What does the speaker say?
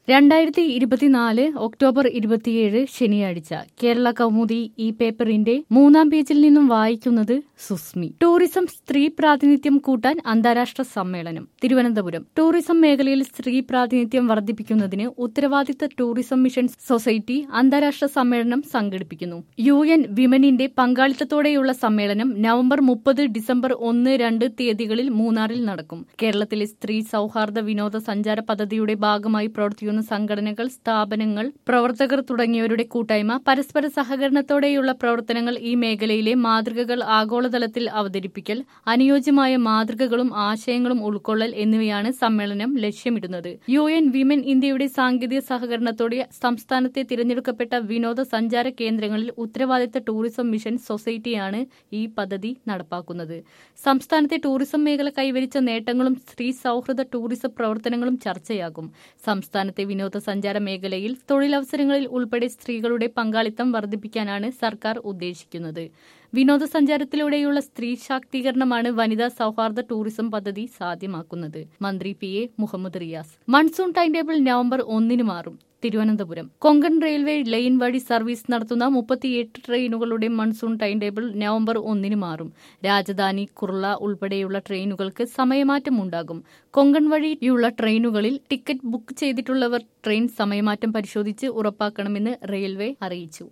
രണ്ടായിരത്തി ഇരുപത്തിനാല് ഒക്ടോബർ ഇരുപത്തിയേഴ് ശനിയാഴ്ച കേരള കൗമുദി ഈ പേപ്പറിന്റെ മൂന്നാം പേജിൽ നിന്നും വായിക്കുന്നത് സുസ്മി ടൂറിസം സ്ത്രീ പ്രാതിനിധ്യം കൂട്ടാൻ അന്താരാഷ്ട്ര സമ്മേളനം തിരുവനന്തപുരം ടൂറിസം മേഖലയിൽ സ്ത്രീ പ്രാതിനിധ്യം വർദ്ധിപ്പിക്കുന്നതിന് ഉത്തരവാദിത്ത ടൂറിസം മിഷൻ സൊസൈറ്റി അന്താരാഷ്ട്ര സമ്മേളനം സംഘടിപ്പിക്കുന്നു യു എൻ വിമനിന്റെ പങ്കാളിത്തത്തോടെയുള്ള സമ്മേളനം നവംബർ മുപ്പത് ഡിസംബർ ഒന്ന് രണ്ട് തീയതികളിൽ മൂന്നാറിൽ നടക്കും കേരളത്തിലെ സ്ത്രീ സൌഹാർദ്ദ വിനോദസഞ്ചാര പദ്ധതിയുടെ ഭാഗമായി പ്രവർത്തിക്കുന്ന സംഘടനകൾ സ്ഥാപനങ്ങൾ പ്രവർത്തകർ തുടങ്ങിയവരുടെ കൂട്ടായ്മ പരസ്പര സഹകരണത്തോടെയുള്ള പ്രവർത്തനങ്ങൾ ഈ മേഖലയിലെ മാതൃകകൾ ആഗോളതലത്തിൽ അവതരിപ്പിക്കൽ അനുയോജ്യമായ മാതൃകകളും ആശയങ്ങളും ഉൾക്കൊള്ളൽ എന്നിവയാണ് സമ്മേളനം ലക്ഷ്യമിടുന്നത് യു എൻ വിമൻ ഇന്ത്യയുടെ സാങ്കേതിക സഹകരണത്തോടെ സംസ്ഥാനത്തെ തിരഞ്ഞെടുക്കപ്പെട്ട വിനോദസഞ്ചാര കേന്ദ്രങ്ങളിൽ ഉത്തരവാദിത്ത ടൂറിസം മിഷൻ സൊസൈറ്റിയാണ് ഈ പദ്ധതി നടപ്പാക്കുന്നത് സംസ്ഥാനത്തെ ടൂറിസം മേഖല കൈവരിച്ച നേട്ടങ്ങളും സ്ത്രീ സൌഹൃദ ടൂറിസം പ്രവർത്തനങ്ങളും ചർച്ചയാകും സംസ്ഥാനത്തെ വിനോദസഞ്ചാര മേഖലയിൽ തൊഴിലവസരങ്ങളിൽ ഉൾപ്പെടെ സ്ത്രീകളുടെ പങ്കാളിത്തം വർദ്ധിപ്പിക്കാനാണ് സർക്കാർ ഉദ്ദേശിക്കുന്നത് വിനോദസഞ്ചാരത്തിലൂടെയുള്ള സ്ത്രീ ശാക്തീകരണമാണ് വനിതാ സൌഹാർദ്ദ ടൂറിസം പദ്ധതി സാധ്യമാക്കുന്നത് മന്ത്രി P A Muhammad Riyas monsoon time table November ഒന്നിന് മാറും തിരുവനന്തപുരം കൊങ്കൺ റെയിൽവേ ലൈൻ വഴി സർവീസ് നടത്തുന്ന മുപ്പത്തിയെട്ട് ട്രെയിനുകളുടെ മൺസൂൺ ടൈം ടേബിൾ നവംബർ ഒന്നിന് മാറും രാജധാനി കുർള ഉൾപ്പെടെയുള്ള ട്രെയിനുകൾക്ക് സമയമാറ്റം ഉണ്ടാകും കൊങ്കൺ വഴിയുള്ള ട്രെയിനുകളിൽ ടിക്കറ്റ് ബുക്ക് ചെയ്തിട്ടുള്ളവർ ട്രെയിൻ സമയമാറ്റം പരിശോധിച്ച് ഉറപ്പാക്കണമെന്ന് റെയിൽവേ അറിയിച്ചു